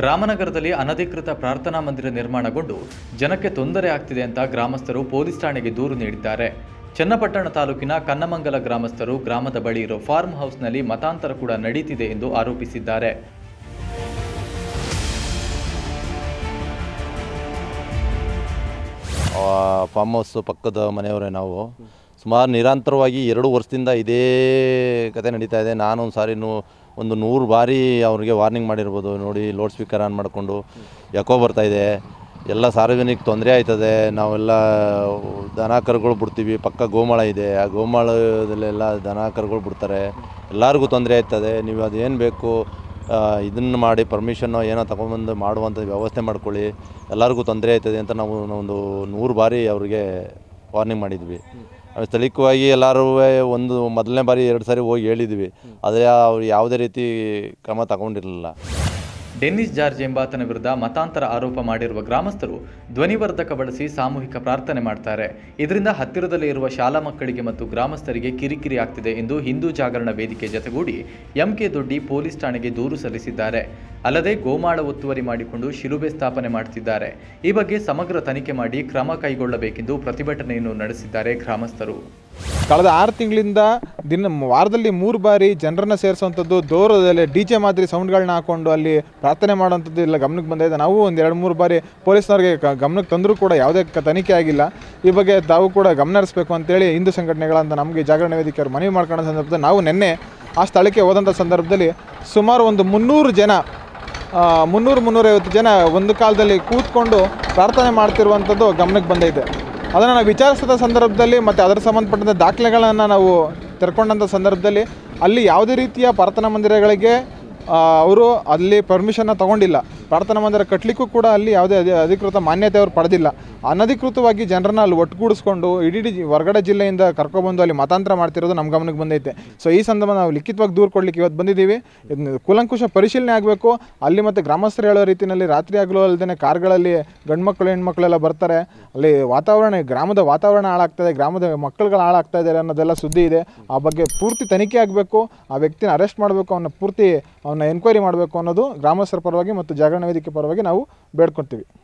ರಾಮನಗರದಲ್ಲಿ ಅನಧಿಕೃತ ಪ್ರಾರ್ಥನಾ ಮಂದಿರ ನಿರ್ಮಾಣಗೊಂಡು ಜನಕ್ಕೆ ತೊಂದರೆ ಆಗ್ತಿದೆ ಅಂತ ಗ್ರಾಮಸ್ಥರು ಪೊಲೀಸ್ ಠಾಣೆಗೆ ದೂರು ನೀಡಿದ್ದಾರೆ ಚನ್ನಪಟ್ಟಣ ತಾಲೂಕಿನ ಕನ್ನಮಂಗಲ ಗ್ರಾಮಸ್ಥರು ಗ್ರಾಮದ ಬಳಿ ಇರೋ ಫಾರ್ಮ್ ಹೌಸ್ನಲ್ಲಿ ಮತಾಂತರ ಕೂಡ ನಡೀತಿದೆ ಎಂದು ಆರೋಪಿಸಿದ್ದಾರೆ ಫಾರ್ಮ್ ಹೌಸ್ ಪಕ್ಕದ ಮನೆಯವರೇ ನಾವು ಸುಮಾರು ನಿರಂತರವಾಗಿ ಎರಡು ವರ್ಷದಿಂದ ಇದೇ ಕತೆ ನಡೀತಾ ಇದೆ ನಾನು ಒಂದು ಸಾರಿ ನೂ- ಒಂದು ನೂರು ಬಾರಿ ಅವ್ರಿಗೆ ವಾರ್ನಿಂಗ್ ಮಾಡಿರ್ಬೋದು ನೋಡಿ ಲೌಡ್ ಸ್ಪೀಕರ್ ಆನ್ ಮಾಡಿಕೊಂಡು ಯಾಕೋ ಬರ್ತಾ ಇದೆ ಎಲ್ಲ ಸಾರ್ವಜನಿಕ ತೊಂದರೆ ಆಯ್ತದೆ ನಾವೆಲ್ಲ ದನ ಕರುಗಳು ಬಿಡ್ತೀವಿ ಪಕ್ಕ ಗೋಮಾಳ ಇದೆ ಆ ಗೋಮಾಳದಲ್ಲೆಲ್ಲ ದನ ಕರುಗಳು ಬಿಡ್ತಾರೆ ಎಲ್ಲರಿಗೂ ತೊಂದರೆ ಆಯ್ತದೆ ನೀವು ಅದೇನು ಬೇಕು ಇದನ್ನು ಮಾಡಿ ಪರ್ಮಿಷನ್ನು ಏನೋ ತಗೊಂಬಂದು ಮಾಡುವಂಥ ವ್ಯವಸ್ಥೆ ಮಾಡ್ಕೊಳ್ಳಿ ಎಲ್ಲರಿಗೂ ತೊಂದರೆ ಆಯ್ತದೆ ಅಂತ ನಾವು ಒಂದು ನೂರು ಬಾರಿ ಅವ್ರಿಗೆ ವಾರ್ನಿಂಗ್ ಮಾಡಿದ್ವಿ ಆಮೇಲೆ ಸ್ಥಳೀಯವಾಗಿ ಎಲ್ಲರೂ ಒಂದು ಮೊದಲನೇ ಬಾರಿ ಎರಡು ಸಾರಿ ಹೋಗಿ ಹೇಳಿದ್ವಿ ಆದರೆ ಅವ್ರು ಯಾವುದೇ ರೀತಿ ಕ್ರಮ ತಗೊಂಡಿರಲಿಲ್ಲ ಡೆನ್ನಿಸ್ ಜಾರ್ಜ್ ಎಂಬಾತನ ವಿರುದ್ಧ ಮತಾಂತರ ಆರೋಪ ಮಾಡಿರುವ ಗ್ರಾಮಸ್ಥರು ಧ್ವನಿವರ್ಧಕ ಬಳಸಿ ಸಾಮೂಹಿಕ ಪ್ರಾರ್ಥನೆ ಮಾಡ್ತಾರೆ ಇದರಿಂದ ಹತ್ತಿರದಲ್ಲೇ ಇರುವ ಶಾಲಾ ಮಕ್ಕಳಿಗೆ ಮತ್ತು ಗ್ರಾಮಸ್ಥರಿಗೆ ಕಿರಿಕಿರಿ ಆಗ್ತಿದೆ ಎಂದು ಹಿಂದೂ ಜಾಗರಣ ವೇದಿಕೆ ಜತೆಗೂಡಿ ಎಂಕೆ ದೊಡ್ಡಿ ಪೊಲೀಸ್ ಠಾಣೆಗೆ ದೂರು ಸಲ್ಲಿಸಿದ್ದಾರೆ ಅಲ್ಲದೆ ಗೋಮಾಳ ಒತ್ತುವರಿ ಮಾಡಿಕೊಂಡು ಶಿಲುಬೆ ಸ್ಥಾಪನೆ ಮಾಡುತ್ತಿದ್ದಾರೆ ಈ ಬಗ್ಗೆ ಸಮಗ್ರ ತನಿಖೆ ಮಾಡಿ ಕ್ರಮ ಕೈಗೊಳ್ಳಬೇಕೆಂದು ಪ್ರತಿಭಟನೆಯನ್ನು ನಡೆಸಿದ್ದಾರೆ ಗ್ರಾಮಸ್ಥರು ಕಳೆದ ಆರು ತಿಂಗಳಿಂದ ದಿನ ವಾರದಲ್ಲಿ ಮೂರು ಬಾರಿ ಜನರನ್ನ ಸೇರಿಸುವಂಥದ್ದು ದೂರದಲ್ಲಿ ಡಿ ಜೆ ಮಾದರಿ ಸೌಂಡ್ಗಳನ್ನ ಹಾಕೊಂಡು ಅಲ್ಲಿ ಪ್ರಾರ್ಥನೆ ಮಾಡುವಂಥದ್ದು ಎಲ್ಲ ಗಮನಕ್ಕೆ ಬಂದಿದೆ ನಾವು ಒಂದು ಎರಡು ಮೂರು ಬಾರಿ ಪೊಲೀಸ್ನವ್ರಿಗೆ ಕ- ಗಮನಕ್ಕೆ ತಂದರೂ ಕೂಡ ಯಾವುದೇ ಕ- ತನಿಖೆ ಆಗಿಲ್ಲ ಈ ಬಗ್ಗೆ ತಾವು ಕೂಡ ಗಮನ ಹರಿಸಬೇಕು ಅಂತೇಳಿ ಹಿಂದೂ ಸಂಘಟನೆಗಳಂತ ನಮಗೆ ಜಾಗರಣ ವೇದಿಕೆಯವರು ಮನವಿ ಮಾಡ್ಕೊಳ್ಳೋ ಸಂದರ್ಭದಲ್ಲಿ ನಾವು ನಿನ್ನೆ ಆ ಸ್ಥಳಕ್ಕೆ ಹೋದಂಥ ಸಂದರ್ಭದಲ್ಲಿ ಸುಮಾರು ಒಂದು ಮುನ್ನೂರು ಜನ ಆ, ಮುನ್ನೂರು ಮುನ್ನೂರೈವತ್ತು ಜನ ಒಂದು ಕಾಲದಲ್ಲಿ ಕೂತ್ಕೊಂಡು ಪ್ರಾರ್ಥನೆ ಮಾಡ್ತಿರುವಂಥದ್ದು ಗಮನಕ್ಕೆ ಬಂದೈತೆ ಅದನ್ನು ನಾವು ವಿಚಾರಿಸಿದ ಸಂದರ್ಭದಲ್ಲಿ ಮತ್ತು ಅದರ ಸಂಬಂಧಪಟ್ಟಂಥ ದಾಖಲೆಗಳನ್ನು ನಾವು ತೆರ್ಕೊಂಡಂಥ ಸಂದರ್ಭದಲ್ಲಿ ಅಲ್ಲಿ ಯಾವುದೇ ರೀತಿಯ ಪ್ರಾರ್ಥನಾ ಮಂದಿರಗಳಿಗೆ ಅವರು ಅಲ್ಲಿ ಪರ್ಮಿಷನ್ನ ತಗೊಂಡಿಲ್ಲ ಪ್ರಾರ್ಥನಾ ಮಂದಿರ ಕಟ್ಟಲಿಕ್ಕೂ ಕೂಡ ಅಲ್ಲಿ ಯಾವುದೇ ಅಧಿ- ಅಧಿಕೃತ ಮಾನ್ಯತೆ ಅವರು ಪಡೆದಿಲ್ಲ ಅನಧಿಕೃತವಾಗಿ ಜನರನ್ನ ಅಲ್ಲಿ ಒಟ್ಟುಗೂಡಿಸ್ಕೊಂಡು ಇಡೀ ಜಿ- ಹೊರಗಡೆ ಜಿಲ್ಲೆಯಿಂದ ಕರ್ಕೊಬಂದು ಅಲ್ಲಿ ಮತಾಂತರ ಮಾಡ್ತಿರೋದು ನಮ್ಮ ಗಮನಕ್ಕೆ ಬಂದೈತೆ ಸೊ ಈ ಸಂದರ್ಭ ನಾವು ಲಿಖಿತವಾಗಿ ದೂರ ಕೊಡ್ಲಿಕ್ಕೆ ಇವತ್ತು ಬಂದಿದ್ದೀವಿ ಇದನ್ನ ಕೂಲಂಕುಷ ಪರಿಶೀಲನೆ ಆಗಬೇಕು ಅಲ್ಲಿ ಮತ್ತು ಗ್ರಾಮಸ್ಥರು ಹೇಳೋ ರೀತಿಯಲ್ಲಿ ರಾತ್ರಿ ಆಗಲೂ ಅಲ್ಲದೆ ಕಾರ್ಗಳಲ್ಲಿ ಗಂಡು ಮಕ್ಕಳು ಹೆಣ್ಮಕ್ಳೆಲ್ಲ ಬರ್ತಾರೆ ಅಲ್ಲಿ ವಾತಾವರಣ ಗ್ರಾಮದ ವಾತಾವರಣ ಹಾಳಾಗ್ತದೆ ಗ್ರಾಮದ ಮಕ್ಕಳುಗಳು ಹಾಳಾಗ್ತಾ ಇದ್ದಾರೆ ಅನ್ನೋದೆಲ್ಲ ಸುದ್ದಿ ಇದೆ ಆ ಬಗ್ಗೆ ಪೂರ್ತಿ ತನಿಖೆ ಆಗಬೇಕು ಆ ವ್ಯಕ್ತಿನ ಅರೆಸ್ಟ್ ಮಾಡಬೇಕು ಅವನ್ನ ಪೂರ್ತಿ ಅವನ್ನ ಎನ್ಕ್ವೈರಿ ಮಾಡಬೇಕು ಅನ್ನೋದು ಗ್ರಾಮಸ್ಥರ ಪರವಾಗಿ ಮತ್ತು ಜಾಗರಣ ವೇದಿಕೆ ಪರವಾಗಿ ನಾವು ಬೇಡ್ಕೊತೀವಿ